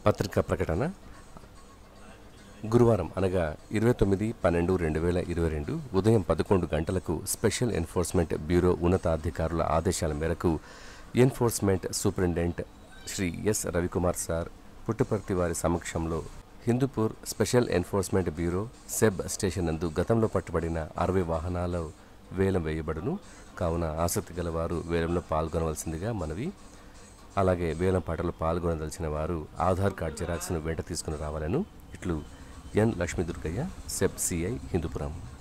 పత్రికా ప్రకటన గురువారం అనగా ఇరవై తొమ్మిది పన్నెండు రెండు వేల ఇరవై రెండు ఉదయం పదకొండు గంటలకు స్పెషల్ ఎన్ఫోర్స్మెంట్ బ్యూరో ఉన్నతాధికారుల ఆదేశాల మేరకు enforcement superintendent Shri S Ravikumar sir Puttaparthi వారి సమక్షంలో Hindupur special enforcement bureau SEB station నందు గతంలో పట్టుబడిన అరవై వాహనాలు వేలం వేయబడును కావున ఆసక్తి గల వారు వేలంలో పాల్గొనవలసిందిగా మనవి అలాగే వేలం పాటలో పాల్గొనదలిచిన వారు ఆధార్ కార్డ్ జిరాక్స్ను వెంట తీసుకుని రావాలను ఇట్లు N Lakshmi Durgaiah SEB CI Hindupuram